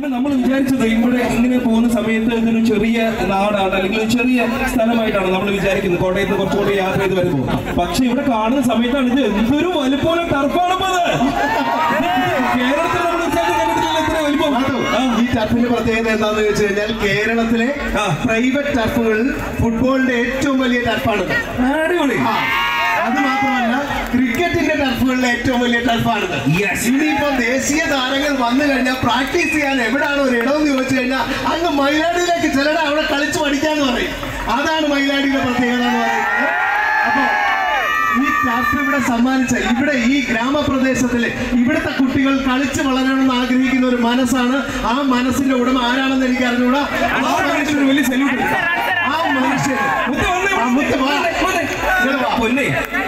പിന്നെ നമ്മൾ വിചാരിച്ചത് ഇവിടെ ഇങ്ങനെ പോകുന്ന സമയത്ത് ഇതൊരു ചെറിയ നാടാണ് അല്ലെങ്കിൽ ഒരു ചെറിയ സ്ഥലമായിട്ടാണ് നമ്മൾ വിചാരിക്കുന്നത് കോട്ടയത്ത് കുറച്ചുകൂടി യാത്ര ചെയ്ത് വരുമ്പോൾ പക്ഷെ ഇവിടെ കാണുന്ന സമയത്താണ് ഇത് എന്തൊരു വലിപ്പമുള്ള ടർഫാണ് ഇപ്പൊ ഇത്. കേരളത്തിൽ നമ്മൾ ഒരു സ്ഥലത്ത് കണ്ടിട്ടില്ല ഇത്ര വലിപ്പം അതോ, ആ. ഈ ടർഫിന്റെ പ്രത്യേകത എന്താണെന്ന് വെച്ച് കഴിഞ്ഞാൽ കേരളത്തിലെ ആ. പ്രൈവറ്റ് ടർഫുകളിൽ ഫുട്ബോളിന്റെ ഏറ്റവും വലിയ ടർഫാണ് അടിപൊളി ആ, അത് മാത്രമല്ല ക്രിക്കറ്റിന്റെ ടർഫുകളിലെ ഏറ്റവും വലിയ ടർഫാണിത് Yes. ഇനിയിപ്പോ ദേശീയ താരങ്ങൾ വന്നു കഴിഞ്ഞാൽ പ്രാക്ടീസ് ചെയ്യാൻ എവിടാണ് ഒരു ഇടമെന്ന് ചോദിച്ചു കഴിഞ്ഞാൽ അങ്ങ് മൈലാടിയിലേക്ക് ചിലട അവിടെ കളിച്ചു പഠിക്കാന്ന് പറയും അതാണ് മൈലാടിയുടെ പ്രത്യേകത എന്ന് പറയുന്നത് അപ്പൊ ഈ ടർഫ് ഇവിടെ സമ്മാനിച്ച ഇവിടെ ഈ ഗ്രാമപ്രദേശത്തിലെ ഇവിടുത്തെ കുട്ടികൾ കളിച്ച് വളരണമെന്ന് ആഗ്രഹിക്കുന്ന ഒരു മനസ്സാണ് ആ മനസ്സിന്റെ ഉടമ ആരാണെന്ന് എനിക്ക് അറിഞ്ഞൂടാ ആ മനുഷ്യന് ഒരു വലിയ സല്യൂട്ട് ആ മനുഷ്യൻ മുത്ത വന്നേ, ആ, മുത്ത വാ. വന്നേ. ഇങ്ങട് വാ. പൊന്നേ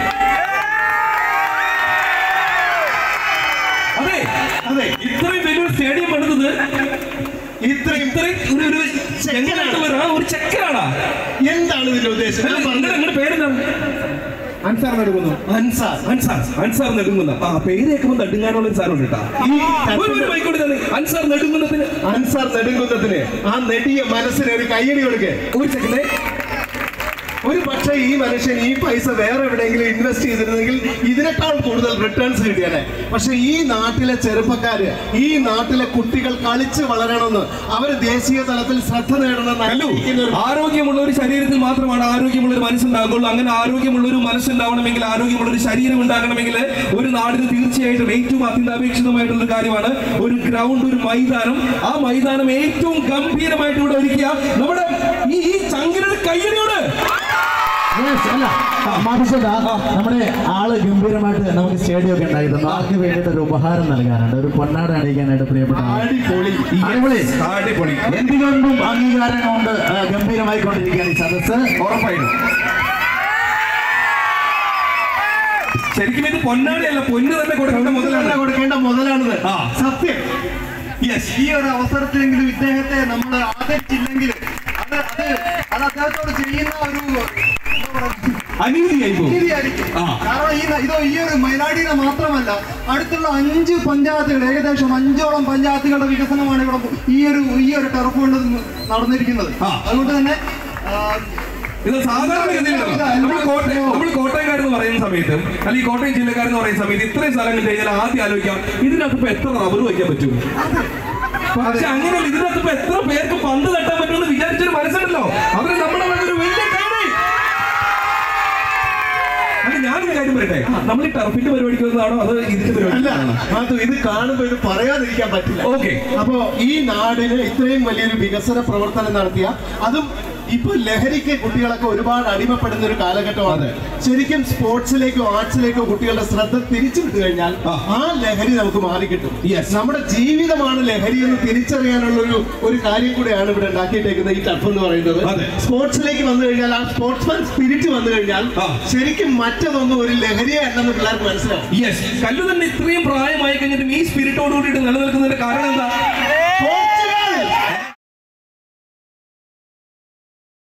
അതെ അതെ ഇത്രയും വലിയൊരു സ്റ്റേഡിയം എടുത്തത് ഇത്രയും ഇത്രയും ഒരു ഒരു ചെങ്ങനായിട്ടുള്ള ഒരു- ആ, ഒരു ചെക്കനാണ് എന്താണ് ഇതിന്റെ ഉദ്ദേശം ഞാൻ പറഞ്ഞത് നിങ്ങളുടെ പേരെന്താണ് അൻസാർ നടക്കുന്നു അൻസാർ അൻസാർ അൻസാർ നെടുങ്ങുന്ന ആ പേര് കേൾക്കുമ്പോൾ നെടുങ്ങാനുള്ള ഒരു സാധനം കേട്ടാ ഈ ഒരു ഒരു മൈക്കോട്ട് തന്നെ അൻസാർ നെടുങ്ങുന്നതിന് അൻസാർ നെടുങ്കുന്നത്തിന് ആ നെടിയ മനസ്സിന് ഒരു കയ്യടി കൊടുക്കേ ഒരു സെക്കൻഡ് ഒരു പക്ഷേ ഈ മനുഷ്യൻ ഈ പൈസ വേറെ എവിടെയെങ്കിലും ഇൻവെസ്റ്റ് ചെയ്തിരുന്നെങ്കിൽ ഇതിനേക്കാൾ കൂടുതൽ റിട്ടേൺസ് കിട്ടിയാലേ പക്ഷെ ഈ നാട്ടിലെ ചെറുപ്പക്കാര് ഈ നാട്ടിലെ കുട്ടികൾ കളിച്ച് വളരണമെന്ന് അവർ ദേശീയ തലത്തിൽ ശ്രദ്ധ നേടണമെന്ന് കല്ലു ആഗ്രഹിക്കുന്ന ഒരു ആരോഗ്യമുള്ള ഒരു ശരീരത്തിൽ മാത്രമാണ് ആരോഗ്യമുള്ള ഒരു മനസ്സുണ്ടാകുള്ളൂ അങ്ങനെ ആരോഗ്യമുള്ള ഒരു മനസ്സുണ്ടാവണമെങ്കിൽ ആരോഗ്യമുള്ള ഒരു ശരീരം ഉണ്ടാകണമെങ്കിൽ ഒരു നാടിന് തീർച്ചയായിട്ടും ഏറ്റവും അത്യന്താപേക്ഷിതമായിട്ടുള്ള ഒരു കാര്യമാണ് ഒരു ഗ്രൗണ്ട് ഒരു മൈതാനം ആ മൈതാനം ഏറ്റവും ഗംഭീരമായിട്ട് ഇവിടെ ഒരുക്കിയ നമ്മുടെ ഈ ഈ ചങ്കിനൊരു കയ്യടിയോട് Yes, അല്ല മാധുസേട്ടാ നമ്മുടെ ആള് ഗംഭീരമായിട്ട് നമുക്ക് സ്റ്റേഡിയം ഒക്കെ ഉണ്ടായിരുന്നു ആൾക്ക് വേണ്ടിയിട്ട് ഒരു ഉപഹാരം നൽകാനുണ്ട് ഒരു പൊന്നാട അണിയിക്കാനായിട്ട് പ്രിയപ്പെട്ട ആൾ. അടിപൊളി അടിപൊളി അടിപൊളി എന്തുകൊണ്ടും അംഗീകാരം കൊണ്ട് ആ, ഗംഭീരമായി കൊണ്ടിരിക്കുകയാണ് ഈ സദസ്സ് ഉറപ്പായിട്ടും ശരിക്കും ഇത് പൊന്നാടിയല്ല പൊന്ന് തന്നെ കൊടുക്കേണ്ട മുതലല്ല മുതലാണ് കൊടുക്കേണ്ട മുതലാണിത് ആ. സത്യം യെസ് ഈ ഒരു അവസരത്തിലെങ്കിലും ഇദ്ദേഹത്തെ നമ്മൾ ആദരിച്ചില്ലെങ്കിൽ അത് അത് അത് അദ്ദേഹത്തോട് ചെയ്യുന്ന ഒരു എന്താ പറയുക, അനീതിയായി പോകും രീതിയായിരിക്കും. ആ. കാരണം ഈ ന- ഇതോ ഈ ഒരു മൈനാടിയിലെ മാത്രമല്ല അടുത്തുള്ള അഞ്ച് പഞ്ചായത്തുകൾ ഏകദേശം അഞ്ചോളം പഞ്ചായത്തുകളുടെ വികസനമാണ് ഇവിടെ ഈ ഒരു ഈ ഒരു ടർഫ് കൊണ്ട് നടന്നിരിക്കുന്നത് ആ. അതുകൊണ്ട് തന്നെ ആ, ഇത് സാധാരണഗതിയിലുണ്ടല്ലോ നമ്മൾ കോട്ടയം നമ്മൾ കോട്ടയംകാരെന്ന് പറയുന്ന സമയത്ത് അല്ലെങ്കിൽ കോട്ടയം ജില്ലക്കാരെന്ന് പറയുന്ന സമയത്ത് ഇത്രയും സ്ഥലങ്ങൾ കഴിഞ്ഞാൽ ആദ്യം ആലോചിക്കാം ഇതിനകത്ത് ഇപ്പൊ എത്ര റബ്ബർ വയ്ക്കാൻ പറ്റും പക്ഷെ അങ്ങനെ ഇതിനകത്ത് ഇപ്പൊ എത്ര പേർക്ക് പന്ത് തട്ടാൻ പറ്റുമെന്ന് വിചാരിച്ചൊരു മനസ്സുണ്ടല്ലോ അതിന് നമ്മുടെ ഒരു വലിയ കൈഡി അല്ല ഞാനൊരു കാര്യം പറയട്ടെ നമ്മൾ ഈ ടർഫിന്റെ പരിപാടിക്ക് വന്നതാണോ അത് ഇതിന്റെ അല്ല പരിപാടി അത് ഇത് കാണുമ്പോൾ ഇത് പറയാതിരിക്കാൻ പറ്റില്ല ഓക്കെ അപ്പോ ഈ നാടിന് ഇത്രയും വലിയൊരു വികസന പ്രവർത്തനം നടത്തിയ അതും ഇപ്പൊ ലഹരിക്ക് കുട്ടികളൊക്കെ ഒരുപാട് അടിമപ്പെടുന്ന ഒരു കാലഘട്ടമാണ് ശരിക്കും സ്പോർട്സിലേക്കോ ആർട്സിലേക്കോ കുട്ടികളുടെ ശ്രദ്ധ തിരിച്ചു വിട്ടു കഴിഞ്ഞാൽ ആ. ആ ലഹരി നമുക്ക് മാറിക്കിട്ടും Yes. നമ്മുടെ ജീവിതമാണ് ലഹരി എന്ന് തിരിച്ചറിയാനുള്ള ഒരു ഒരു കാര്യം കൂടെയാണ് ഇവിടെ ഉണ്ടാക്കിയിട്ടേക്കുന്നത് ഈ ടഫ് എന്ന് പറയുന്നത് അതെ. സ്പോർട്സിലേക്ക് വന്നു കഴിഞ്ഞാൽ ആ സ്പോർട്സ്മാൻ സ്പിരിറ്റ് വന്നു കഴിഞ്ഞാൽ ആ. ശരിക്കും മറ്റതൊന്നും ഒരു ലഹരിയെ അല്ലെന്ന് പിള്ളേർക്ക് മനസ്സിലാവും യെസ് കല്ലു തന്നെ ഇത്രയും പ്രായമായി കഴിഞ്ഞിട്ടും ഈ സ്പിരിറ്റോട് കൂടിയിട്ട് നിലനിൽക്കുന്നതിന്റെ കാരണം എന്താ